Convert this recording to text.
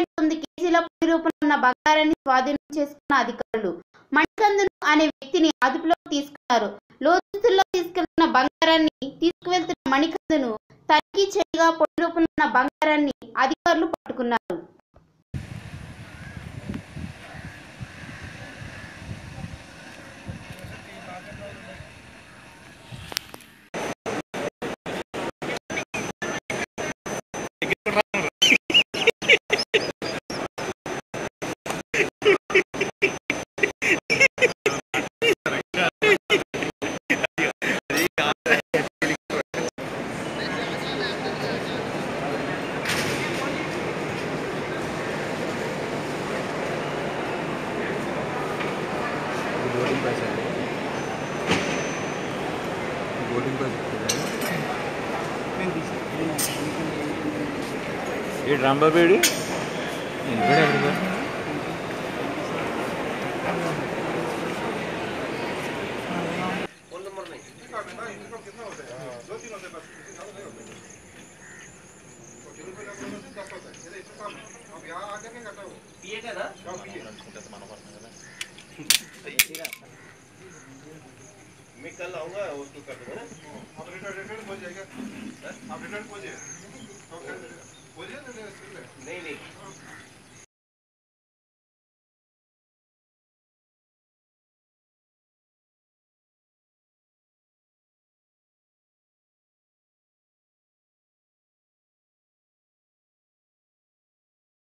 point తొమ్మిది కేజీల పొడి రూపంలో ఉన్న బంగారాన్ని స్వాధీనం చేసుకున్న అధికారులు మణికందును అనే వ్యక్తిని అదుపులోకి తీసుకున్నారు లోతుల్లో తీసుకెళ్తున్న బంగారాన్ని తీసుకువెళ్తున్న మణికందును తనిఖీ చేయగా పొడి రూపంలో ఉన్న బంగారాన్ని అధికారులు పట్టుకున్నారు బోర్డింగ్ పాస్ అండి బోర్డింగ్ పాస్ ఈ రంబాబేడి ఇక్కడ ఎక్కడ मैं कल आऊंगा उसको कर दूंगा ना आप रिटर्न रिटर्न हो जाएगा आप रिटर्न हो जाए नहीं नहीं